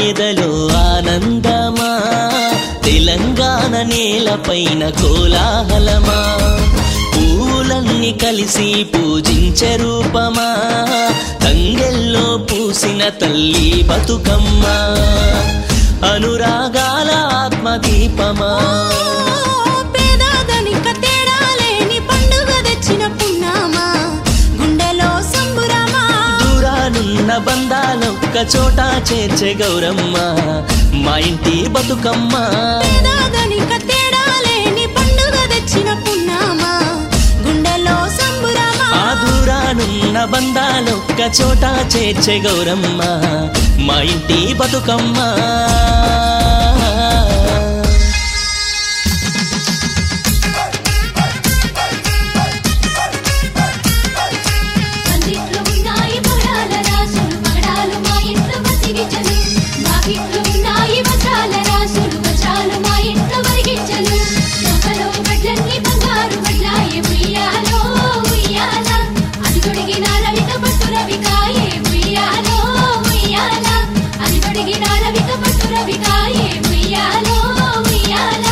ఎదలో ఆనందమా తెలంగాణ నేలపైన కోలాహలమా పూలన్నీ కలిసి పూజించే రూపమా తంగెల్లో పూసిన తల్లి బతుకమ్మ అనురాగాల ఆత్మదీపమా పేదాదనిక తేడా లేని పండుగ తెచ్చిన పున్నామా గుండెలో సంబురమా దూరానున్న బంధాలొక్క చోట చేర్చే గౌరమ్మ మా ఇంటి బతుకమ్మ పేదాదనిక తేడా లేని పండుగ తెచ్చిన పున్నామా గుండెలో సంబురమా ఆ దూరానున్న బంధాలొక్క చోట చేర్చే గౌరమ్మ మా ఇంటి బతుకమ్మ అందిట్లో ఉన్నాయి పగడాల రాసులు పగడాలు మా ఇంట్లో మసిగించలు వాకిట్లో ఉన్నాయి వజ్రాల రాసులు వజ్రాలు మా ఇంట్లో మరిగించలు నగలో వడ్లన్నీ బంగారు వడ్లాయే ఉయ్యాలో ఉయ్యాల అది తొడిగిన రవిక పట్టు రవికాయే ఉయ్యాలో ఉయ్యాల అది తొడిగిన రవిక పట్టు రవికాయే ఉయ్యాలో ఉయ్యాల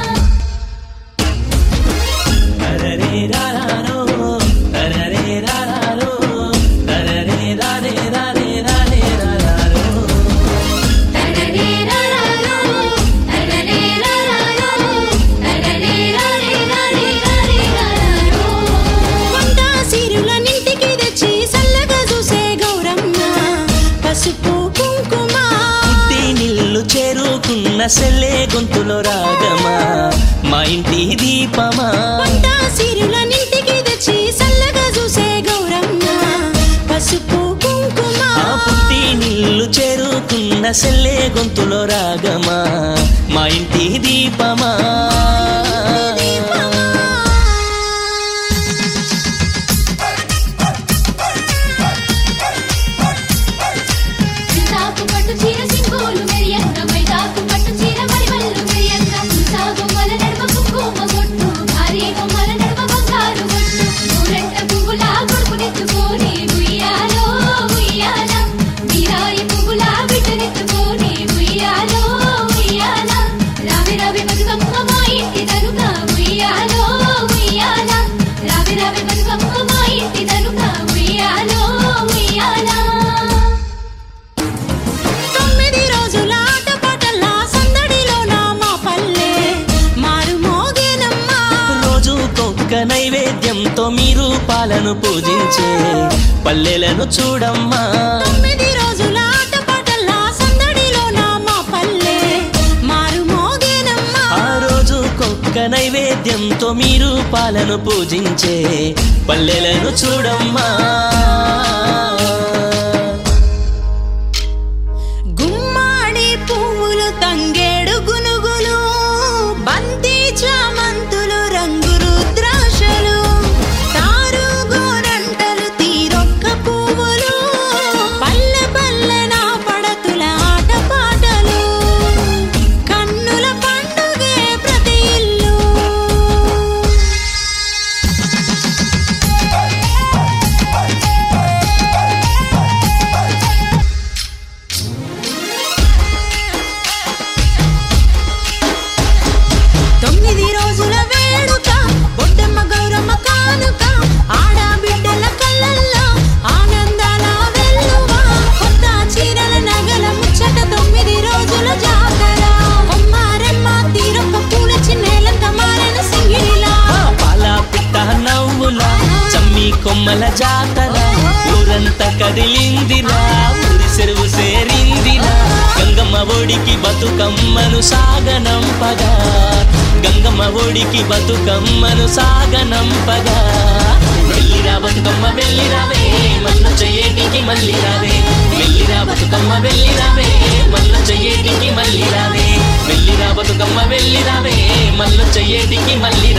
తరరే రారారో, తరరే రారారో, తరరే రారే రారే రారే రారారో. తరరే రారారో తరరే రారారో తరరే రారే రారే రారే రారారో వంట సిరుల నింటికి తెచ్చి సల్లగా చూసే గౌరమ్మ పసుపు కుంకుమ పుట్టి నిల్లు చేరుకున్న సెల్లే గొంతులో రాగమా మా ఇంటి దీపమా వంట సిరుల నింటికి తెచ్చి సల్లగా చూసే గౌరమ్మ పసుపు కుంకుమ ఆ పుట్టి నిల్లు చేరుకున్న సెల్లే గొంతులో రాగమా మా ఇంటి దీపమా చింతాకు పట్టు చీర సింగోలు మెరియంగ మైదాకు పట్టు చీర మరివల్లు మెరియంగ చింతాకు మల నడుమ కుంకుమ కొట్టు భారీ కొమ్మల నడుమ బంగారు కొట్టు నూరెంట పువ్వులా కొడుకునెత్తుకొని ఉయ్యాలో ఉయ్యాల వీరాయి పువ్వులా బిడ్డనెత్తుకొని ఉయ్యాలో ఉయ్యాల రావి రావి బతుకమ్మ మా ఇంటి తనుక ఉయ్యాలో ఉయ్యాల రావి రావి బతుకమ్మ మా ఇంటి తనుక ఉయ్యాలో ఉయ్యాల తొమ్మిది రోజుల ఆటపాటల్లా సందడిలో నా మా పల్లె మారు మోగేనమ్మా రోజుకొక్క నైవేద్యంతో మీరు పాలను పూజించే పల్లెలను చూడమ్మా తొమ్మిది రోజుల ఆటపాటల్లా సందడిలో నా మా పల్లె మారు మోగేనమ్మా ఆ రోజుకొక్క నైవేద్యంతో మీరు పాలను పూజించే పల్లెలను చూడమ్మా గుమ్మాడి పువ్వులు తంగేడు గునుగులు బంతి చామంతులు రంగు రుద్రాక్షలు తారు గోరంటలు తీరొక్క పువ్వులు పల్లె పల్లె నా పడతుల ఆటపాటలు కన్నుల పండుగే ప్రతి ఇల్లు తొమ్మిది రోజుల వేడుక బొడ్డమ్మ గౌరమ్మ కానుక ఆడబిడ్డల కళ్ళల్లో ఆనందాల వెల్లువ కొత్త చీరల నగల ముచ్చట తొమ్మిది రోజుల జాతర కొమ్మారెమ్మ తీరొక్క పూల చిన్నేలంత మారిన సింగిడిలా ఆ పాల పిట్ట నవ్వుల చమ్మి కొమ్మల జాతర ఊరంతా కదిలిందిరా ఊరి చెరువు సేరిందిరా గంగమ్మ ఒడికి బతుకమ్మను సాగనంపగా గంగమ్మ ఒడికి బతుకమ్మను సాగనంపగా వెళ్ళిరా బతుకమ్మ వెళ్ళిరావే మన్ను చెయ్యేటికి మళ్ళీ రావే వెళ్ళిరా బతుకమ్మ వెళ్ళిరావే మన్ను చెయ్యేటికి మళ్ళీ రావే వెళ్ళిరా బతుకమ్మ వెళ్ళిరావే మన్ను చెయ్యేటికి మళ్ళీ